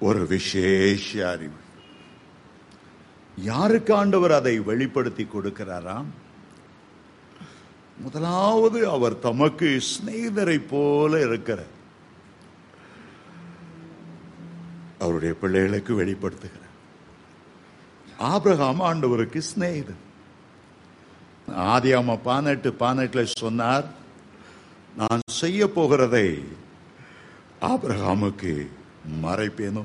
ஒரு விசேஷ அறிவு யாருக்கு ஆண்டவர் அதை வெளிப்படுத்தி கொடுக்கிறாராம் முதலாவது அவர் தமக்கு சிநேகிதரை போல இருக்கிறார் அவருடைய பிள்ளைகளுக்கு வெளிப்படுத்துகிறார் ஆபிரகாம் ஆண்டவருக்கு சிநேகிதன் ஆதியாம பானெட்டு பானெட்டுல சொன்னார் நான் செய்ய போகிறதை ஆபிரகாமுக்கு மறைப்பேனோ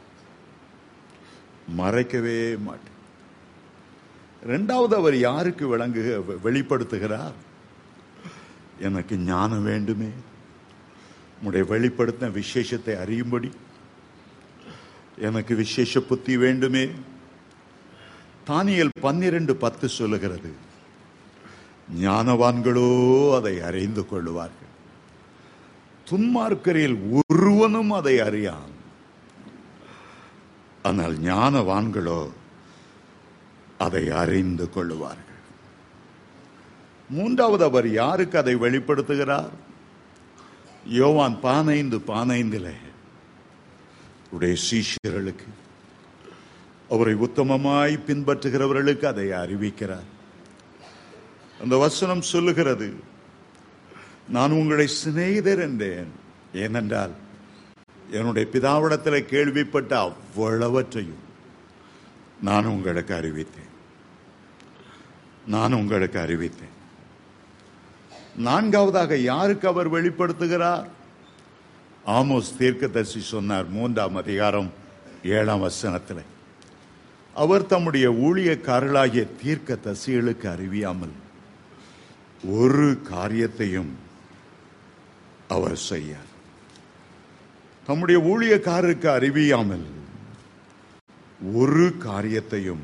மறைக்கவே மாட்டேன் இரண்டாவது அவர் யாருக்கு விளங்கு வெளிப்படுத்துகிறார் எனக்கு ஞானம் வேண்டுமே உடைய வெளிப்படுத்தின விசேஷத்தை அறியும்படி எனக்கு விசேஷ புத்தி வேண்டுமே தானியல் பன்னிரண்டு பத்து சொல்லுகிறது ஞானவான்களோ அதை அறிந்து கொள்ளுவார்கள் துன்மார்க்கரில் ஒருவனும் அதை அறியான் ஆனால் ஞானவான்களோ அதை அறிந்து கொள்ளுவார்கள் மூன்றாவது அவர் யாருக்கு அதை வெளிப்படுத்துகிறார் யோவான் பானைந்து பானைந்திலே உடைய சீஷர்களுக்கு அவரை உத்தமமாய் பின்பற்றுகிறவர்களுக்கு அதை அறிவிக்கிறார் அந்த வசனம் சொல்லுகிறது நான் உங்களை சிநேகிதர் என்றேன் ஏனென்றால் என்னுடைய பிதாவிடத்தில் கேள்விப்பட்ட அவ்வளவற்றையும் நான் உங்களுக்கு அறிவித்தேன் நான் உங்களுக்கு அறிவித்தேன் நான்காவதாக யாருக்கு அவர் வெளிப்படுத்துகிறார் ஆமோஸ் தீர்க்கதரிசி சொன்னார் மூன்றாம் அதிகாரம் ஏழாம் வசனத்தில் அவர் தம்முடைய ஊழியக்காரர்களாகிய தீர்க்க தசிகளுக்கு அறிவியாமல் ஒரு காரியத்தையும் அவர் செய்யார் தம்முடைய ஊழியக்காரருக்கு அறிவியாமல் ஒரு காரியத்தையும்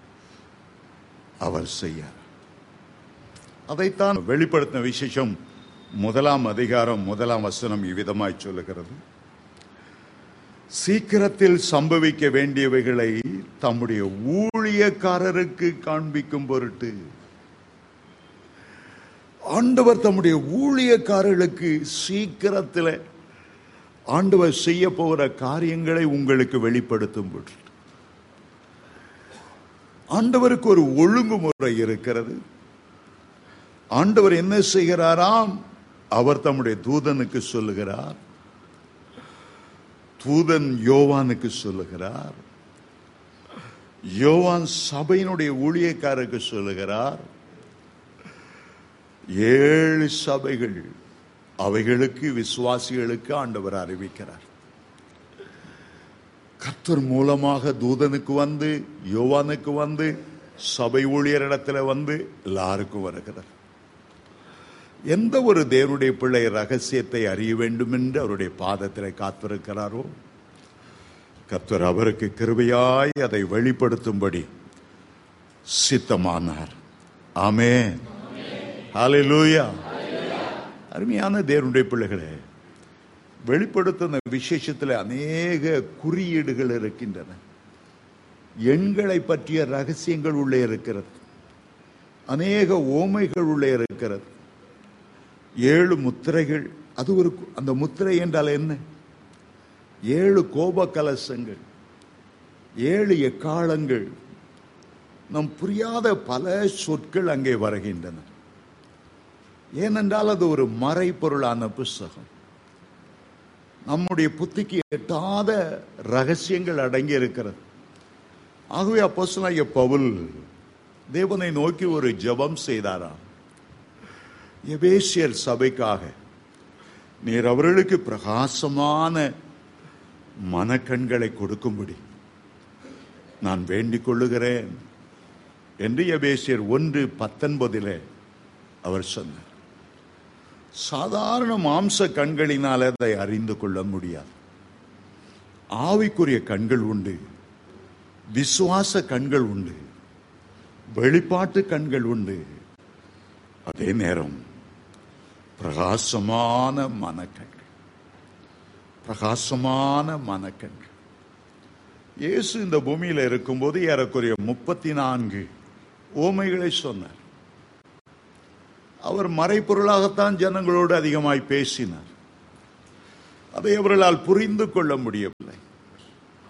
அவர் செய்யார் அதைத்தான் வெளிப்படுத்தின விசேஷம் முதலாம் அதிகாரம் முதலாம் வசனம் இவ்விதமாய் சொல்லுகிறது சீக்கிரத்தில் சம்பவிக்க வேண்டியவைகளை தம்முடைய ஊழியக்காரருக்கு காண்பிக்கும் பொருட்டு ஆண்டவர் தம்முடைய ஊழியக்காரர்களுக்கு சீக்கிரத்தில் ஆண்டவர் செய்ய போகிற காரியங்களை உங்களுக்கு வெளிப்படுத்தும் பொருட்டு ஆண்டவருக்கு ஒரு ஒழுங்குமுறை இருக்கிறது ஆண்டவர் என்ன செய்கிறாராம் அவர் தம்முடைய தூதனுக்கு சொல்லுகிறார் தூதன் யோவானுக்கு சொல்லுகிறார் யோவான் சபையினுடைய ஊழியக்காரருக்கு சொல்லுகிறார் ஏழு சபைகள் அவைகளுக்கு விசுவாசிகளுக்கு ஆண்டவர் அறிவிக்கிறார் கர்த்தர் மூலமாக தூதனுக்கு வந்து யோவானுக்கு வந்து சபை ஊழியரிடத்துல வந்து எல்லாருக்கும் வருகிறார் எந்த ஒரு தேவனுடைய பிள்ளை ரகசியத்தை அறிய வேண்டும் என்று அவருடைய பாதத்தில் காத்திருக்கிறாரோ கர்த்தர் அவருக்கு கிருபையாய் அதை வெளிப்படுத்தும்படி சித்தமானார் ஆமே ஹalleluya அருமையான தேவனுடைய பிள்ளைகளே வெளிப்படுத்தின விசேஷத்தில் அநேக குறியீடுகள் இருக்கின்றன எண்களை பற்றிய ரகசியங்கள் உள்ளே இருக்கிறது அநேக ஓமைகள் உள்ளே இருக்கிறது ஏழு முத்திரைகள் அது ஒரு அந்த முத்திரை என்றால் என்ன ஏழு கோப கலசங்கள் ஏழு எக்காலங்கள் நம் புரியாத பல சொற்கள் அங்கே வருகின்றன ஏனென்றால் அது ஒரு மறைப்பொருளான புஸ்தகம் நம்முடைய புத்திக்கு எட்டாத ரகசியங்கள் அடங்கி இருக்கிறது ஆகவே அப்போஸ்தலனாகிய பவுல் தேவனை நோக்கி ஒரு ஜெபம் செய்தாராம் எபேசியர் சபைக்காக நீர் அவர்களுக்கு பிரகாசமான மனக்கண்களை கொடுக்கும்படி நான் வேண்டிக் கொள்ளுகிறேன் என்று எபேசியர் ஒன்று பத்தொன்பதிலே அவர் சொன்னார் சாதாரண மாம்ச கண்களினால் அதை அறிந்து கொள்ள முடியாது ஆவிக்குரிய கண்கள் உண்டு விசுவாச கண்கள் உண்டு வெளிப்பாட்டு கண்கள் உண்டு அதே நேரம் பிரகாசமான மனக்கண்கள் பிரகாசமான மனக்கண்கள் இயேசு இந்த பூமியில இருக்கும்போது ஏறக்குறைய முப்பத்தி நான்கு ஓமைகளை சொன்னார் அவர் மறைப்பொருளாகத்தான் ஜனங்களோடு அதிகமாய் பேசினார் அதை அவர்களால் புரிந்து கொள்ள முடியவில்லை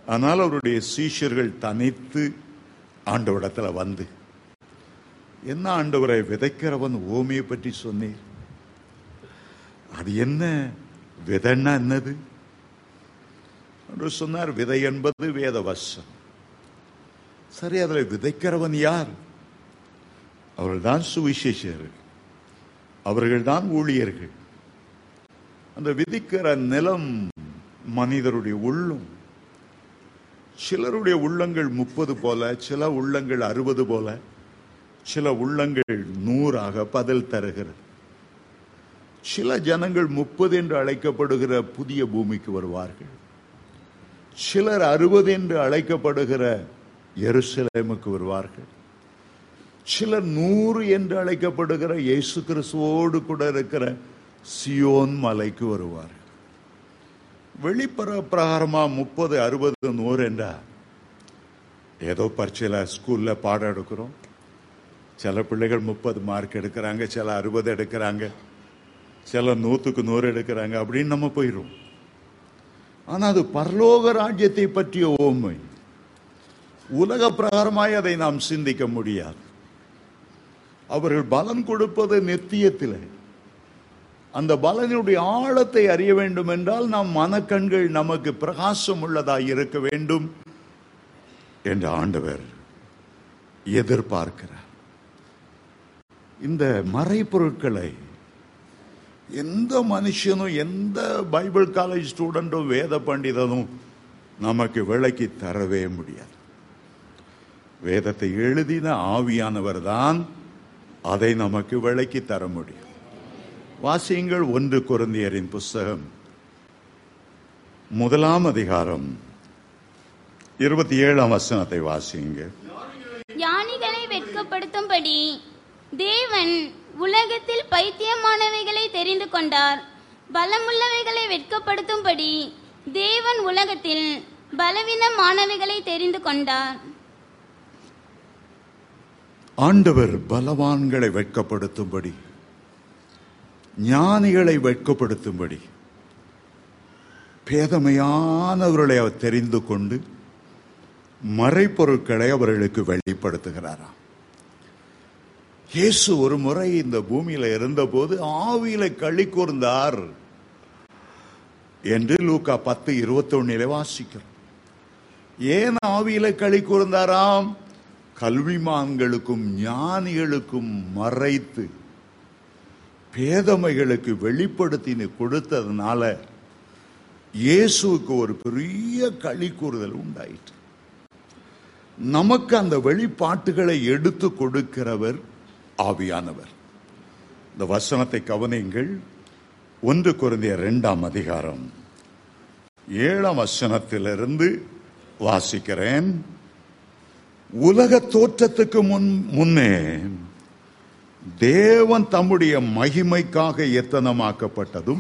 ஆனால் அவருடைய சீஷர்கள் தனித்து ஆண்டவரிடத்துல வந்து என்ன ஆண்டவரை விதைக்கிறவன் ஓமையை பற்றி சொன்னீர் அது என்ன விதைன்னா என்னது என்று சொன்னார் விதை என்பது வேத வசம் சரி அதில் விதைக்கிறவன் யார் அவர்கள்தான் சுவிசேஷர்கள் அவர்கள்தான் ஊழியர்கள் அந்த விதிக்கிற நிலம் மனிதருடைய உள்ளம் சிலருடைய உள்ளங்கள் முப்பது போல சில உள்ளங்கள் அறுபது போல சில உள்ளங்கள் நூறாக பதில் தருகிறது சில ஜனங்கள் முப்பது என்று அழைக்கப்படுகிற புதிய பூமிக்கு வருவார்கள் சிலர் அறுபது என்று அழைக்கப்படுகிற எருசலேமுக்கு வருவார்கள் சிலர் நூறு என்று அழைக்கப்படுகிற இயேசு கிறிஸ்துவோடு கூட இருக்கிற சியோன் மலைக்கு வருவார்கள் வெளிப்புற பிரகாரமா முப்பது அறுபது நூறு என்றா ஏதோ பரீட்சையில் ஸ்கூல்ல பாடம் எடுக்கிறோம் சில பிள்ளைகள் முப்பது மார்க் எடுக்கிறாங்க சில அறுபது எடுக்கிறாங்க சில நூற்றுக்கு நூறு எடுக்கிறாங்க அப்படின்னு நம்ம போயிடும் ஆனா அது பரலோக ராஜ்யத்தை பற்றிய ஓமை உலக பிரகாரமாய் அதை நாம் சிந்திக்க முடியாது அவர்கள் பலன் கொடுப்பது நித்தியத்திலே அந்த பலனுடைய ஆழத்தை அறிய வேண்டும் என்றால் நம் மனக்கண்கள் நமக்கு பிரகாசம் உள்ளதாய் இருக்க வேண்டும் என்று ஆண்டவர் எதிர்பார்க்கிறார் இந்த மறைப்பொருட்களை எந்த மனுஷனும் எந்த பைபிள் காலேஜ் ஸ்டூடெண்ட்டும் வேத பண்டிதனும் நமக்கு விளக்கி தரவே முடியாது வேதத்தை எழுதின ஆவியானவர் தான் அதை நமக்கு விளக்கி தர முடியும் வாசியுங்கள் ஒன்று குருந்தியரின் புஸ்தகம் முதலாம் அதிகாரம் இருபத்தி ஏழாம் வசனத்தை வாசியுங்க ஞானிகளை வெட்கப்படுத்தும்படி தேவன் உலகத்தில் பைத்தியமானவைகளை தெரிந்து கொண்டார் பலமுள்ளவைகளை வெட்கப்படுத்தும்படி தேவன் உலகத்தில் பலவீனமானவைகளை தெரிந்து கொண்டார் ஆண்டவர் பலவான்களை வெட்கப்படுத்தும்படி ஞானிகளை வெட்கப்படுத்தும்படி பேதமையானவர்களை அவர் தெரிந்து கொண்டு மறைப்பொருட்களை அவர்களுக்கு வெளிப்படுத்துகிறாராம் இயேசு ஒரு முறை இந்த பூமியில இருந்தபோது ஆவியில களி கூர்ந்தார் என்று லூக்கா பத்து இருபத்தி வாசிக்கிறோம் ஏன் ஆவியில களி கூர்ந்தாராம் கல்விமான்களுக்கும் ஞானிகளுக்கும் மறைத்து பேதமைகளுக்கு வெளிப்படுத்தின்னு கொடுத்ததுனால இயேசுவுக்கு ஒரு பெரிய களி கூறுதல் உண்டாயிற்று நமக்கு அந்த வெளிப்பாட்டுகளை எடுத்து கொடுக்கிறவர் ஆவியானவர் இந்த வசனத்தை கவனியுங்கள் ஒன்று குருந்திய இரண்டாம் அதிகாரம் ஏழாம் வசனத்திலிருந்து வாசிக்கிறேன் உலக தோற்றத்துக்கு முன் முன்னே தேவன் தம்முடைய மகிமைக்காக எத்தனமாக்கப்பட்டதும்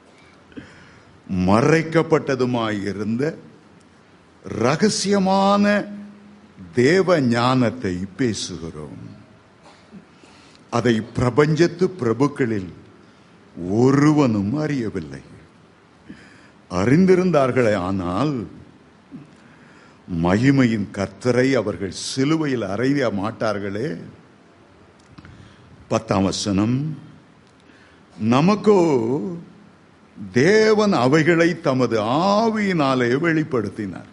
மறைக்கப்பட்டதுமாயிருந்த ரகசியமான தேவ ஞானத்தை பேசுகிறோம் அதை பிரபஞ்சத்து பிரபுக்களில் ஒருவனும் அறியவில்லை அறிந்திருந்தார்களே ஆனால் மகிமையின் கர்த்தரை அவர்கள் சிலுவையில் அறைய மாட்டார்களே பத்தாம் வசனம் நமக்கோ தேவன் அவைகளை தமது ஆவியினாலே வெளிப்படுத்தினார்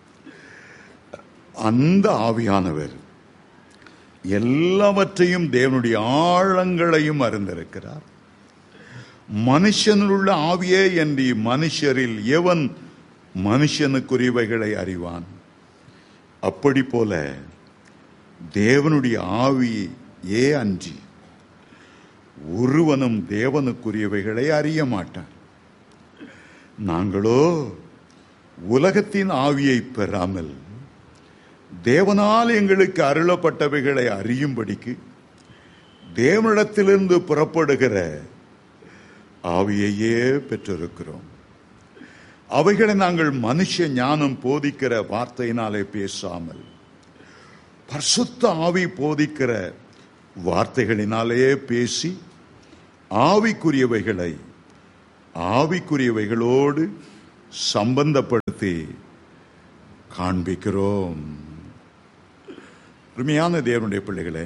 அந்த ஆவியானவர் எல்லாவற்றையும் தேவனுடைய ஆழங்களையும் அறிந்திருக்கிறார் மனுஷனுள்ள ஆவியே என்று மனுஷரில் எவன் மனுஷனுக்குரியவைகளை அறிவான் அப்படி போல தேவனுடைய ஆவியே அன்றி ஒருவனும் தேவனுக்குரியவைகளை அறிய மாட்டான் நாங்களோ உலகத்தின் ஆவியை பெறாமல் தேவனால் எங்களுக்கு அருளப்பட்டவைகளை அறியும்படிக்கு தேவனிடத்திலிருந்து புறப்படுகிற ஆவியையே பெற்றிருக்கிறோம் அவைகளை நாங்கள் மனுஷ ஞானம் போதிக்கிற வார்த்தையினாலே பேசாமல் பரிசுத்த ஆவி போதிக்கிற வார்த்தைகளினாலே பேசி ஆவிக்குரியவைகளை ஆவிக்குரியவைகளோடு சம்பந்தப்படுத்தி காண்பிக்கிறோம் அருமையான தேவனுடைய பிள்ளைகளே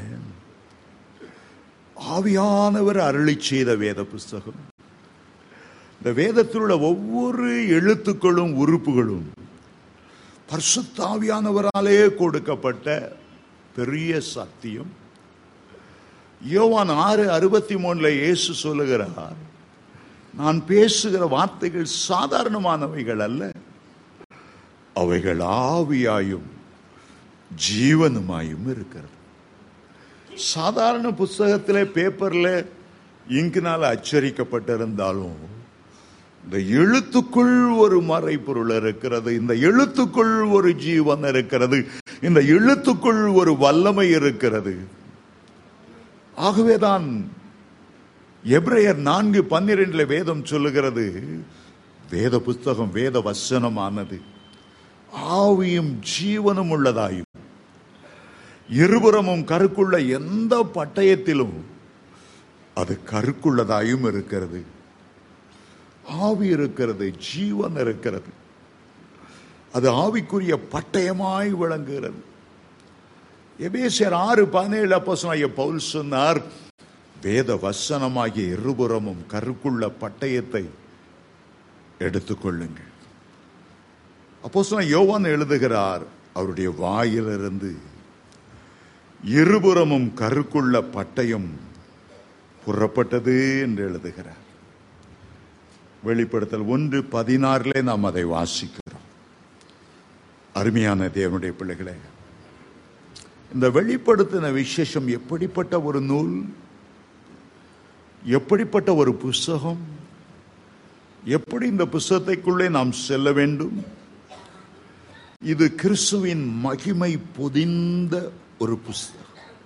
ஆவியானவர் அருளி செய்த வேத புஸ்தகம் இந்த வேதத்தில் உள்ள ஒவ்வொரு எழுத்துக்களும் உறுப்புகளும் பரிசுத்தாவியானவராலே கொடுக்கப்பட்ட பெரிய சத்தியம் யோவான் ஆறு அறுபத்தி மூணுல இயேசு சொல்லுகிறார் நான் பேசுகிற வார்த்தைகள் சாதாரணமானவைகள் அல்ல அவைகள் ஆவியாயும் ஜீவனுமாயும் இருக்கிறது சாதாரண புஸ்தகத்திலே பேப்பர்ல இங்கினால அச்சரிக்கப்பட்டிருந்தாலும் இந்த எழுத்துக்குள் ஒரு மறைபொருள் இருக்கிறது இந்த எழுத்துக்குள் ஒரு ஜீவன் இருக்கிறது இந்த எழுத்துக்குள் ஒரு வல்லமை இருக்கிறது ஆகவேதான் எப்ரையர் நான்கு பன்னிரெண்டுல வேதம் சொல்லுகிறது வேத புஸ்தகம் வேத வசனமானது ஆவியும் ஜீவனும் உள்ளதாயும் இருபுறமும் கருக்குள்ள எந்த பட்டயத்திலும் அது கருக்குள்ளதாயும் இருக்கிறது ஆவி இருக்கிறது ஜீவன் இருக்கிறது அது ஆவிக்குரிய பட்டயமாய் விளங்குகிறது எபேசியர் ஆறு பதினேழு அப்போஸ்தலனாகிய பவுல் சொன்னார் வேத வசனமாகிய இருபுறமும் கருக்குள்ள பட்டயத்தை எடுத்துக்கொள்ளுங்கள் அப்போஸ்தலன் யோவான் எழுதுகிறார் அவருடைய வாயிலிருந்து இருபுறமும் கருக்குள்ள பட்டயம் புறப்பட்டது என்று எழுதுகிறார் வெளிப்படுத்தல் ஒன்று பதினாறிலே நாம் அதை வாசிக்கிறோம் அருமையான தேவனுடைய பிள்ளைகளே இந்த வெளிப்படுத்தின விசேஷம் எப்படிப்பட்ட ஒரு நூல் எப்படிப்பட்ட ஒரு புஸ்தகம் எப்படி இந்த புஸ்தகத்தைக்குள்ளே நாம் செல்ல வேண்டும் இது கிறிஸ்துவின் மகிமை பொதிந்த ஒரு புஸ்தகம்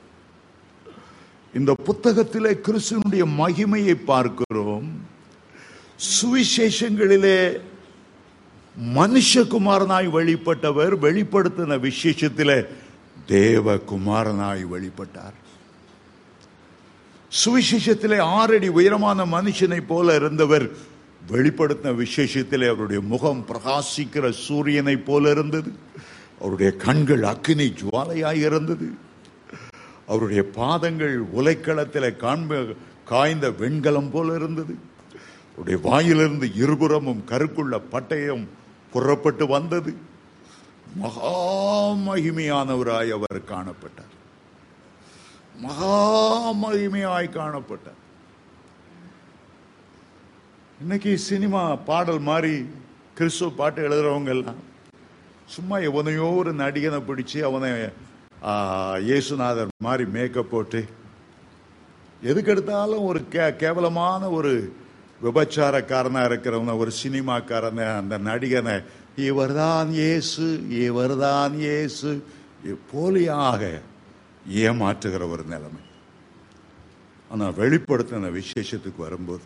இந்த புத்தகத்திலே கிறிஸ்துவனுடைய மகிமையை பார்க்கிறோம் சுவிசேஷங்களிலே மனுஷகுமாரனாய் வெளிப்பட்டவர் வெளிப்படுத்தின விசேஷத்திலே தேவகுமாரனாய் வெளிப்பட்டார் சுவிசேஷத்திலே ஆறடி உயரமான மனுஷனை போல இருந்தவர் வெளிப்படுத்தின விசேஷத்திலே அவருடைய முகம் பிரகாசிக்கிற சூரியனை போல இருந்தது அவருடைய கண்கள் அக்கினி ஜுவாலையாய் இருந்தது அவருடைய பாதங்கள் உலைக்களத்தில் காண்ப காய்ந்த வெண்கலம் போல இருந்தது அவருடைய வாயிலிருந்து இருபுறமும் கருக்குள்ள பட்டயம் புறப்பட்டு வந்தது மகா மகிமையானவராய் அவர் காணப்பட்டார் மகா மகிமையாய் காணப்பட்டார் இன்னைக்கு சினிமா பாடல் மாதிரி கிறிஸ்துவ பாட்டு எழுதுறவங்க எல்லாம் சும்மா எவனையோ ஒரு நடிகனை பிடிச்சு அவனை ஆ, இயேசுநாதர் மாதிரி மேக்கப் போட்டு எதுக்கு எடுத்தாலும் ஒரு கே கேவலமான ஒரு விபச்சாரக்காரனா இருக்கிறவன ஒரு சினிமாக்காரனை அந்த நடிகனை இவர்தான் இயேசு இவர்தான் இயேசு போலியாக ஏமாற்றுகிற ஒரு நிலைமை ஆனா வெளிப்படுத்தின விசேஷத்துக்கு வரும்போது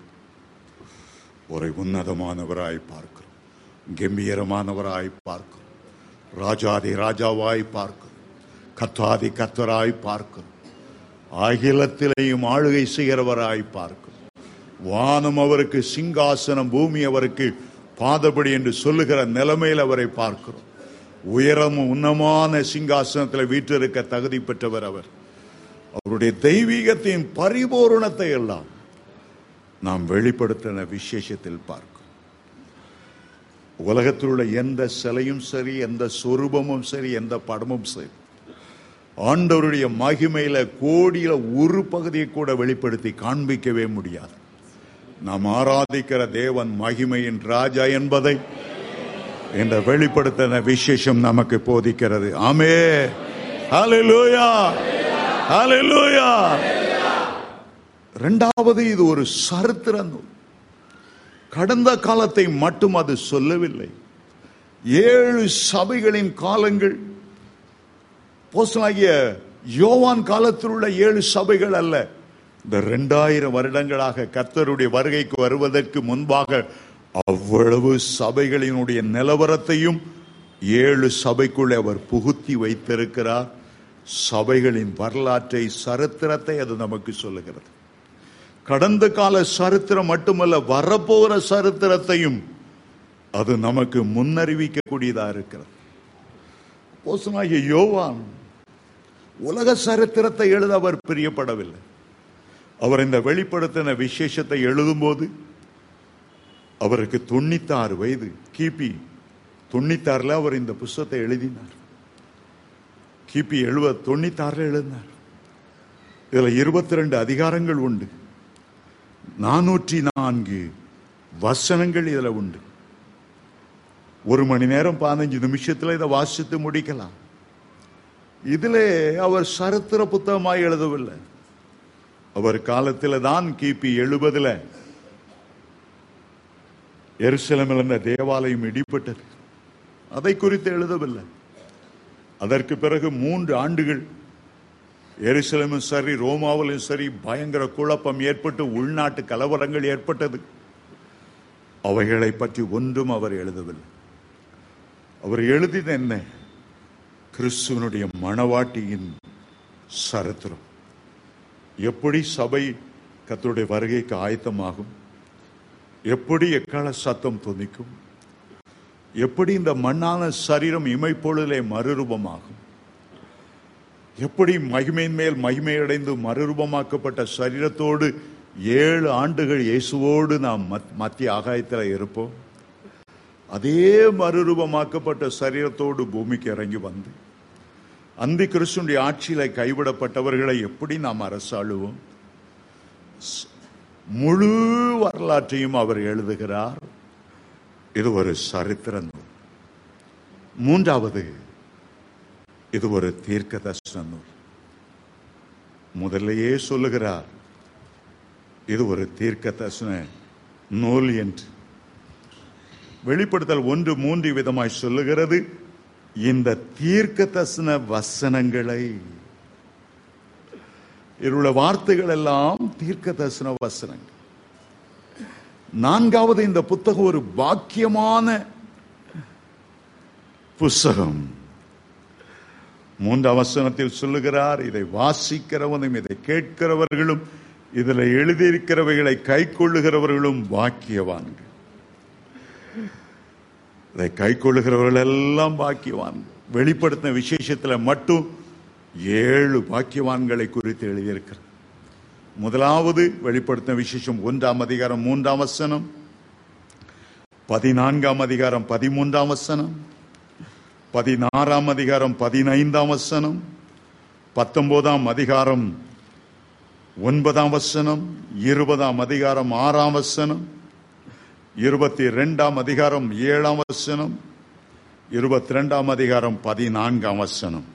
ஒரு உன்னதமானவராய் பார்க்கிறோம் கம்பீரமானவராய் பார்க்கிறோம் ராஜாதி ராஜாவாய் பார்க்கிறோம் கத்தாதி கத்தராய் பார்க்கிறோம் அகிலத்திலேயும் ஆளுகை செய்கிறவராய் பார்க்கிறோம் வானம் அவருக்கு சிங்காசனம் பூமி அவருக்கு பாதபடி என்று சொல்லுகிற நிலைமையில் அவரை பார்க்கிறோம் உயரமும் உன்னமான சிங்காசனத்தில் வீற்றிருக்க தகுதி பெற்றவர் அவர் அவருடைய தெய்வீகத்தின் பரிபூரணத்தை எல்லாம் நாம் வெளிப்படுத்தின விசேஷத்தில் பார்க்கிறோம் உலகத்தில் உள்ள எந்த சிலையும் சரி எந்த சொரூபமும் சரி எந்த படமும் சரி ஆண்டவருடைய மகிமையில கோடியில ஒரு பகுதியை கூட வெளிப்படுத்தி காண்பிக்கவே முடியாது நாம் ஆராதிக்கிற தேவன் மகிமையின் ராஜா என்பதை இந்த வெளிப்படுத்தின விசேஷம் நமக்கு போதிக்கிறது ஆமே ஹalleluya ஹalleluya இரண்டாவது இது ஒரு சரித்திர நூல் கடந்த காலத்தை மட்டும் அது சொல்லவில்லை ஏழு சபைகளின் காலங்கள் போஸ்தலனாகிய யோவான் காலத்தில் உள்ள ஏழு சபைகள் அல்ல இந்த ரெண்டாயிரம் வருடங்களாக கர்த்தருடைய வருகைக்கு வருவதற்கு முன்பாக அவ்வளவு சபைகளினுடைய நிலவரத்தையும் ஏழு சபைக்குள்ளே அவர் புகுத்தி வைத்திருக்கிறார் சபைகளின் வரலாற்றை சரித்திரத்தை அது நமக்கு சொல்லுகிறது கடந்த கால சரித்திரம் மட்டுமல்ல வரப்போகிற சரித்திரத்தையும் அது நமக்கு முன்னறிவிக்கக்கூடியதா இருக்கிறது அப்போஸ்தலனாகிய யோவான் உலக சரித்திரத்தை எழுத அவர் பிரியப்படவில்லை அவர் இந்த வெளிப்படுத்தின விசேஷத்தை எழுதும்போது அவருக்கு தொண்ணூத்தாறு வயது கிபி தொண்ணூத்தாறுல அவர் இந்த புஸ்தகத்தை எழுதினார் கிபி எழுபது தொண்ணூத்தாறுல எழுதினார் இதுல இருபத்தி ரெண்டு அதிகாரங்கள் உண்டு நானூற்றி நான்கு வசனங்கள் இதுல உண்டு ஒரு மணி நேரம் பதினஞ்சு நிமிஷத்துல இதை வாசித்து முடிக்கலாம் இதிலே அவர் சரித்திர புத்தகமாய் எழுதவில்லை அவர் காலத்தில் தான் கிபி எழுபதுல எருசலமில் இருந்த தேவாலயம் இடிப்பட்டது அதை குறித்து எழுதவில்லை அதற்கு பிறகு மூன்று ஆண்டுகள் எருசலேமும் சரி ரோமாவிலும் சரி பயங்கர குழப்பம் ஏற்பட்டு உள்நாட்டு கலவரங்கள் ஏற்பட்டது அவைகளை பற்றி ஒன்றும் அவர் எழுதவில்லை அவர் எழுதின என்ன கிறிஸ்துவனுடைய மணவாட்டியின் சரித்திரம் எப்படி சபை கத்தருடைய வருகைக்கு ஆயத்தமாகும் எப்படி எக்கால சத்தம் துணிக்கும் எப்படி இந்த மண்ணான சரீரம் இமைப்பொழுதிலே மறுரூபமாகும் எப்படி மகிமையின் மேல் மகிமையடைந்து மறுரூபமாக்கப்பட்ட சரீரத்தோடு ஏழு ஆண்டுகள் இயேசுவோடு நாம் மத்- மத்திய ஆகாயத்தில் இருப்போம் அதே மறுரூபமாக்கப்பட்ட சரீரத்தோடு பூமிக்கு இறங்கி வந்து அந்தி கிறிஸ்துடைய ஆட்சியில கைவிடப்பட்டவர்களை எப்படி நாம் அரசாளுவோம் ஸ்- முழு வரலாற்றையும் அவர் எழுதுகிறார் இது ஒரு சரித்திர நூல் மூன்றாவது இது ஒரு தீர்க்க தரிசன நூல் முதல்லையே சொல்லுகிறார் இது ஒரு தீர்க்க தரிசன நூல் என்று வெளிப்படுத்தல் ஒன்று மூன்று விதமாய் சொல்லுகிறது இந்த தீர்க்க தரிசன வசனங்களை இவருடைய வார்த்தைகள் எல்லாம் தீர்க்க தரிசன வசனங்கள் நான்காவது இந்த புத்தகம் ஒரு பாக்கியமான புஸ்தகம் மூன்றாம் வசனத்தில் சொல்லுகிறார் இதை வாசிக்கிறவனும் இதை கேட்கிறவர்களும் இதில் எழுதியிருக்கிறவைகளை கை கொள்ளுகிறவர்களும் பாக்கியவான்கள் இதை கை கொள்ளுகிறவர்கள் எல்லாம் பாக்கியவான் வெளிப்படுத்தின விசேஷத்துல மட்டும் ஏழு பாக்கியவான்களை குறித்து எழுதியிருக்கிறார் முதலாவது வெளிப்படுத்தின விசேஷம் ஒன்றாம் அதிகாரம் மூன்றாம் வசனம் பதினான்காம் அதிகாரம் பதிமூன்றாம் வசனம் பதினாறாம் அதிகாரம் பதினைந்தாம் வசனம் பத்தொன்பதாம் அதிகாரம் ஒன்பதாம் வசனம் இருபதாம் அதிகாரம் ஆறாம் வசனம் இருபத்தி ரெண்டாம் அதிகாரம் ஏழாம் வசனம் இருபத்தி ரெண்டாம் அதிகாரம் பதினான்காம் வசனம்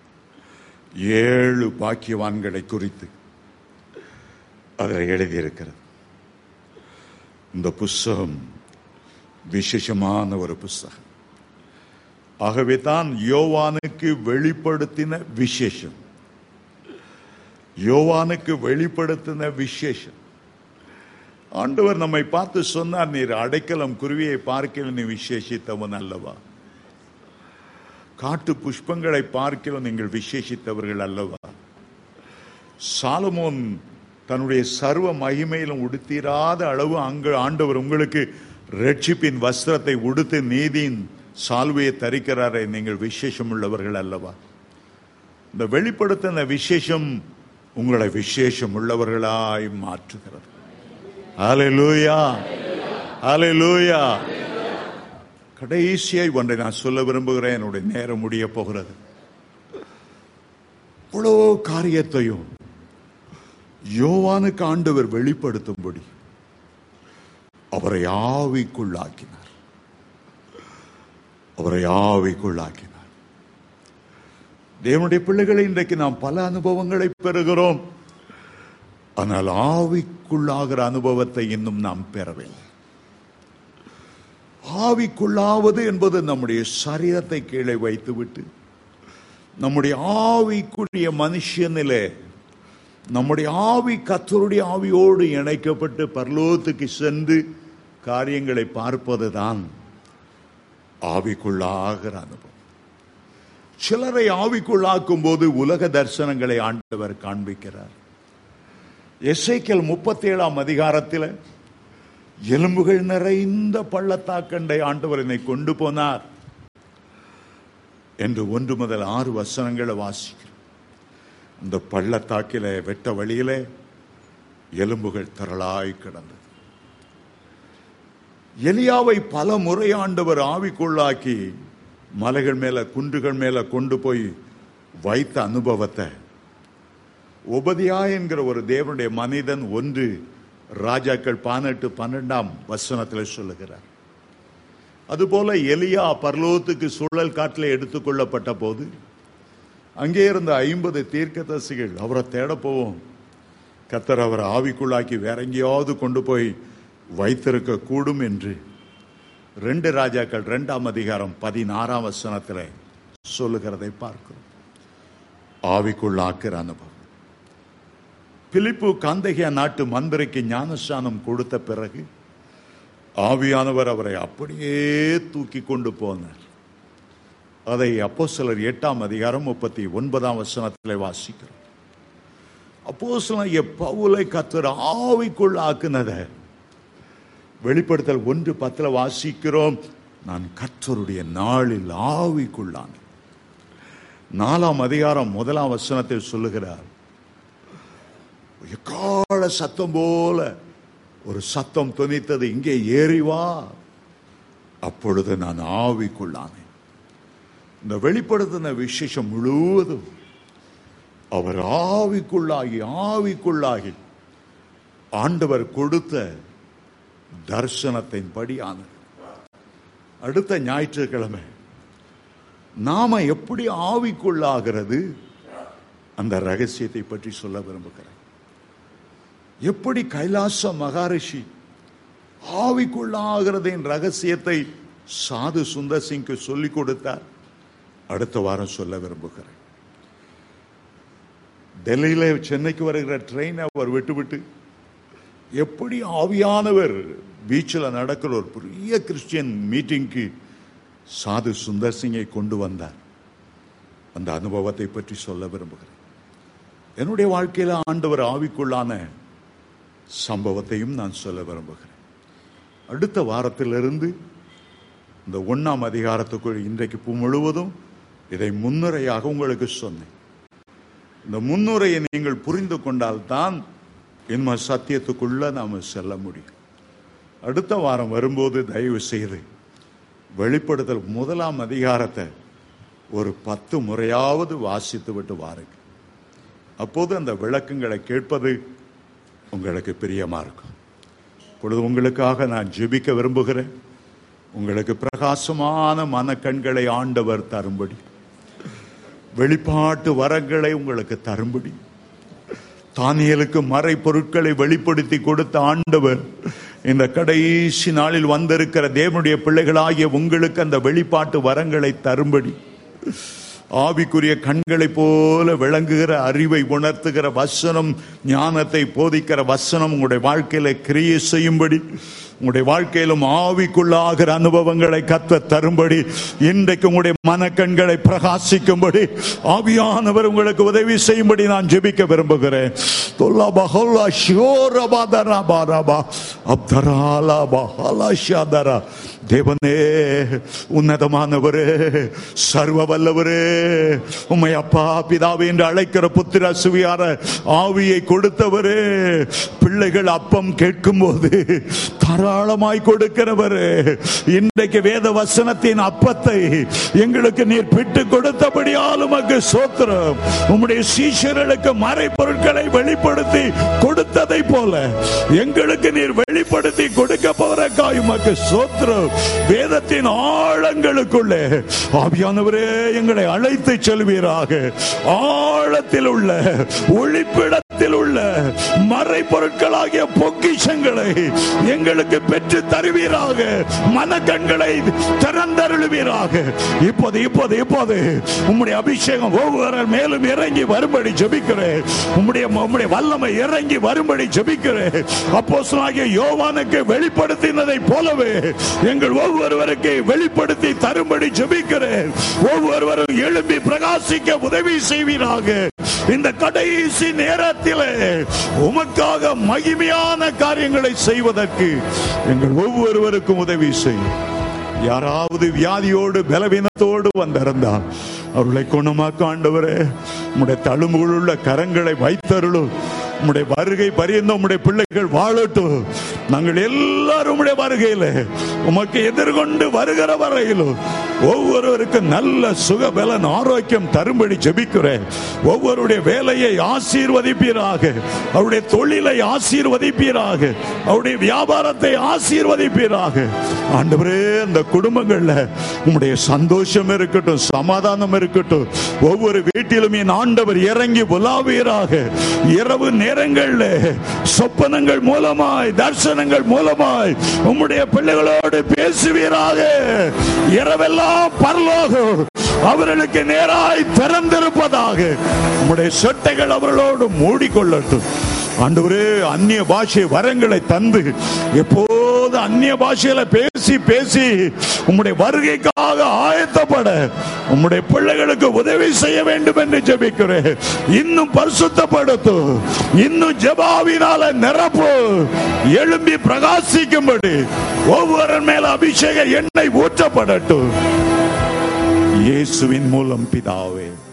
ஏழு பாக்கியவான்களை குறித்து அதில் எழுதியிருக்கிறது இந்த புஸ்தகம் விசேஷமான ஒரு புஸ்தகம் ஆகவே தான் யோவானுக்கு வெளிப்படுத்தின விசேஷம் யோவானுக்கு வெளிப்படுத்தின விசேஷம் ஆண்டவர் நம்மை பார்த்து சொன்னார் நீர் அடைக்கலம் குருவியை பார்க்கல நீ விசேஷித்தவன் அல்லவா காட்டு புஷ்பங்களை பார்க்கல நீங்கள் விசேஷித்தவர்கள் அல்லவா சாலமோன் தன்னுடைய சர்வ மகிமையிலும் உடுத்திராத அளவு அங்கு ஆண்டவர் உங்களுக்கு ரட்சிப்பின் வஸ்திரத்தை உடுத்து நீதியின் சால்வையை தரிக்கிறாரே நீங்கள் விசேஷம் உள்ளவர்கள் அல்லவா இந்த வெளிப்படுத்தின விசேஷம் உங்களை விசேஷம் உள்ளவர்களாய் மாற்றுகிறது ஹalleluya ஹalleluya கடைசியாய் ஒன்றை நான் சொல்ல விரும்புகிறேன் என்னுடைய நேரம் முடிய போகிறது இவ்வளோ காரியத்தையும் யோவானுக்கு ஆண்டவர் வெளிப்படுத்தும்படி அவரை ஆவிக்குள்ளாக்கினார் அவரை ஆவிக்குள்ளாக்கினார் தேவனுடைய பிள்ளைகளை இன்றைக்கு நாம் பல அனுபவங்களை பெறுகிறோம் ஆனால் ஆவிக்குள்ளாகிற அனுபவத்தை இன்னும் நாம் பெறவில்லை ஆவிக்குள்ளாவது என்பது நம்முடைய சரீரத்தை கீழே வைத்துவிட்டு நம்முடைய ஆவிக்குரிய மனுஷனிலே நம்முடைய ஆவி கத்தருடைய ஆவியோடு இணைக்கப்பட்டு பரலோகத்துக்கு சென்று காரியங்களை பார்ப்பதுதான் ஆவிக்குள்ளாகிற அனுபவம் சிலரை ஆவிக்குள்ளாக்கும் போது உலக தரிசனங்களை ஆண்டவர் காண்பிக்கிறார் எஸ்ஐக்கல் முப்பத்தி ஏழாம் அதிகாரத்தில் எலும்புகள் நிறைந்த பள்ளத்தாக்கண்டை ஆண்டவர் என்னை கொண்டு போனார் என்று ஒன்று முதல் ஆறு வசனங்களை வாசிக்கிறோம் இந்த பள்ளத்தாக்கில வெட்ட வழியிலே எலும்புகள் திரளாய் கிடந்தது எலியாவை பல முறை ஆண்டவர் ஆவிக்குள்ளாக்கி மலைகள் மேல குன்றுகள் மேல கொண்டு போய் வைத்த அனுபவத்தை உபதியா என்கிற ஒரு தேவனுடைய மனிதன் ஒன்று ராஜாக்கள் பதினெட்டு பன்னெண்டாம் வசனத்தில் சொல்லுகிறார் அதுபோல எலியா பரலோகத்துக்கு சுழல் காட்டில் எடுத்துக்கொள்ளப்பட்ட போது அங்கே இருந்த ஐம்பது தீர்க்கதரிசிகள் அவரை தேட போவோம் கத்தர் அவரை ஆவிக்குள்ளாக்கி வேற எங்கேயாவது கொண்டு போய் வைத்திருக்க கூடும் என்று ரெண்டு ராஜாக்கள் ரெண்டாம் அதிகாரம் பதினாறாம் வசனத்தில் சொல்லுகிறதை பார்க்கிறோம் ஆவிக்குள்ளாக்குற அனுபவம் பிலிப்பு காந்தகியா நாட்டு மந்திரிக்கு ஞானஸ்தானம் கொடுத்த பிறகு ஆவியானவர் அவரை அப்படியே தூக்கி கொண்டு போனார் அதை அப்போ சிலர் எட்டாம் அதிகாரம் முப்பத்தி ஒன்பதாம் வசனத்தில் வாசிக்கிறோம் அப்போ பவுலை கத்தர் ஆவிக்குள் ஆக்குனத வெளிப்படுத்தல் ஒன்று பத்துல வாசிக்கிறோம் நான் கத்தருடைய நாளில் ஆவிக்குள்ளான நாலாம் அதிகாரம் முதலாம் வசனத்தில் சொல்லுகிறார் எக்கால சத்தம் போல ஒரு சத்தம் துணித்தது இங்கே ஏறி வா அப்பொழுது நான் ஆவிக்குள்ளானேன் இந்த வெளிப்படுத்தின விசேஷம் முழுவதும் அவர் ஆவிக்குள்ளாகி ஆவிக்குள்ளாகி ஆண்டவர் கொடுத்த தரிசனத்தின் படியானது அடுத்த ஞாயிற்றுக்கிழமை நாம எப்படி ஆவிக்குள்ளாகிறது அந்த ரகசியத்தை பற்றி சொல்ல விரும்புகிறேன் எப்படி கைலாச மகாரிஷி ஆவிக்குள்ளாகிறதின் ரகசியத்தை சாது சுந்தர் சிங்க்கு சொல்லிக் கொடுத்தார் அடுத்த வாரம் சொல்ல விரும்புகிறேன் டெல்லியில சென்னைக்கு வருகிற ட்ரெயின் அவர் விட்டுவிட்டு எப்படி ஆவியானவர் பீச்சில் நடக்கிற ஒரு பெரிய கிறிஸ்டியன் மீட்டிங்க்கு சாது சுந்தர் சிங்கை கொண்டு வந்தார் அந்த அனுபவத்தை பற்றி சொல்ல விரும்புகிறேன் என்னுடைய வாழ்க்கையில் ஆண்டவர் ஆவிக்குள்ளான சம்பவத்தையும் நான் சொல்ல விரும்புகிறேன் அடுத்த வாரத்திலிருந்து இந்த ஒன்னாம் அதிகாரத்துக்குள் இன்றைக்கு பூ முழுவதும் இதை முன்னுரையாக உங்களுக்கு சொன்னேன் இந்த முன்னுரையை நீங்கள் புரிந்து கொண்டால்தான் இன்ம சத்தியத்துக்குள்ள நாம செல்ல முடியும் அடுத்த வாரம் வரும்போது தயவு செய்து வெளிப்படுத்தல் முதலாம் அதிகாரத்தை ஒரு பத்து முறையாவது வாசித்து விட்டு வாருங்க அப்போது அந்த விளக்கங்களை கேட்பது உங்களுக்கு பிரியமா இருக்கும் இப்பொழுது உங்களுக்காக நான் ஜெபிக்க விரும்புகிறேன் உங்களுக்கு பிரகாசமான மனக்கண்களை ஆண்டவர் தரும்படி வெளிப்பாட்டு வரங்களை உங்களுக்கு தரும்படி தானியலுக்கு மறை பொருட்களை வெளிப்படுத்தி கொடுத்த ஆண்டவர் இந்த கடைசி நாளில் வந்திருக்கிற தேவனுடைய பிள்ளைகளாகிய உங்களுக்கு அந்த வெளிப்பாட்டு வரங்களை தரும்படி ஆவிக்குரிய கண்களைப் போல விளங்குகிற அறிவை உணர்த்துகிற வசனம் ஞானத்தை போதிக்கிற வசனம் உங்களுடைய வாழ்க்கையில கிரியை செய்யும்படி உங்களுடைய வாழ்க்கையிலும் ஆவிக்குள்ளாகிற அனுபவங்களை கத்த தரும்படி இன்றைக்கு உங்களுடைய மனக்கண்களை பிரகாசிக்கும்படி ஆவியானவர் உங்களுக்கு உதவி செய்யும்படி நான் ஜெபிக்க விரும்புகிறேன் தொல்லாபா ஹொல்லா ஷியோரபா தராபா ரபா அப்தராலா பஹலா ஷாதரா தேவனே உன்னதமானவரே சர்வ வல்லவரே உம்மை அப்பா பிதாவே என்று அழைக்கிற புத்திர சுவியார ஆவியை கொடுத்தவரே பிள்ளைகள் அப்பம் கேட்கும் போது தாராளமாய் கொடுக்கிறவரே இன்றைக்கு வேத வசனத்தின் அப்பத்தை எங்களுக்கு நீர் பிட்டு கொடுத்தபடியால் உமக்கு சோத்திரம் உம்முடைய சீஷர்களுக்கு மறை பொருட்களை வெளிப்படுத்தி கொடுத்ததை போல எங்களுக்கு நீர் வெளிப்படுத்தி கொடுக்க போறக்காய் உமக்கு சோத்திரம் வேதத்தின் ஆழங்களுக்குள்ளே ஆவியானவரே எங்களை அழைத்து செல்வீராக ஆழத்தில் உள்ள ஒளிப்பிடத்தில் உள்ள மறை பொருட்களாகிய பொக்கிஷங்களை எங்களுக்கு பெற்று தருவீராக மனக்கண்களை திறந்தருளுவீராக இப்போது இப்போது இப்போது உம்முடைய அபிஷேகம் ஒவ்வொரு மேலும் இறங்கி வரும்படி ஜெபிக்கிறேன் உம்முடைய உம்முடைய வல்லமை இறங்கி வரும்படி ஜெபிக்கிறேன் அப்போஸ்தலனாகிய யோவானுக்கு வெளிப்படுத்தினதை போலவே எங்கள் ஒவ்வொருவருக்கு வெளிப்படுத்தி தரும்படி ஜெபிக்கிறேன் ஒவ்வொருவரும் எழும்பி பிரகாசிக்க உதவி செய்வீராக இந்த கடைசி நேரத்திலே உமக்காக மகிமையான காரியங்களை செய்வதற்கு எங்கள் ஒவ்வொருவருக்கும் உதவி செய்யும் யாராவது வியாதியோடு பலவீனத்தோடு வந்திருந்தால் அவர்களை குணமாக்க ஆண்டவரே உம்முடைய தழும்புகளுள்ள கரங்களை வைத்தருளும் உம்முடைய வருகை பரியந்த உம்முடைய பிள்ளைகள் வாழட்டும் நாங்கள் எல்லாரும் உம்முடைய வருகையில உமக்கு எதிர்கொண்டு வருகிற வரையிலும் ஒவ்வொருவருக்கும் நல்ல சுகபலன் ஆரோக்கியம் தரும்படி ஜெபிக்கிறேன் ஒவ்வொருடைய வேலையை ஆசீர்வதிப்பீராக அவருடைய தொழிலை ஆசீர்வதிப்பீராக அவருடைய வியாபாரத்தை ஆசீர்வதிப்பீராக ஆண்டவரே அந்த குடும்பங்கள்ல உம்முடைய சந்தோஷம் இருக்கட்டும் சமாதானம் இருக்கட்டும் ஒவ்வொரு வீட்டிலும் என் ஆண்டவர் இறங்கி உலாவீராக இரவு நேரங்கள்ல சொப்பனங்கள் மூலமாய் தரிசனங்கள் மூலமாய் உம்முடைய பிள்ளைகளோடு பேசுவீராக இரவெல்லாம் பரலோகம் அவர்களுக்கு நேராய் திறந்திருப்பதாக உம்முடைய சொட்டைகள் அவர்களோடு மூடிக்கொள்ளட்டும் ஆண்டவரே அந்நிய பாஷை வரங்களை தந்து எப்போது அந்நிய பாஷையில பேசி பேசி உம்முடைய வருகைக்காக ஆயத்தப்பட உம்முடைய பிள்ளைகளுக்கு உதவி செய்ய வேண்டும் என்று ஜெபிக்கிறேன் இன்னும் பரிசுத்தப்படுத்தும் இன்னும் ஜெபாவினால நிரப்பு எழும்பி பிரகாசிக்கும்படி ஒவ்வொரு மேல அபிஷேக எண்ணெய் ஊற்றப்படட்டும் இயேசுவின் மூலம் பிதாவே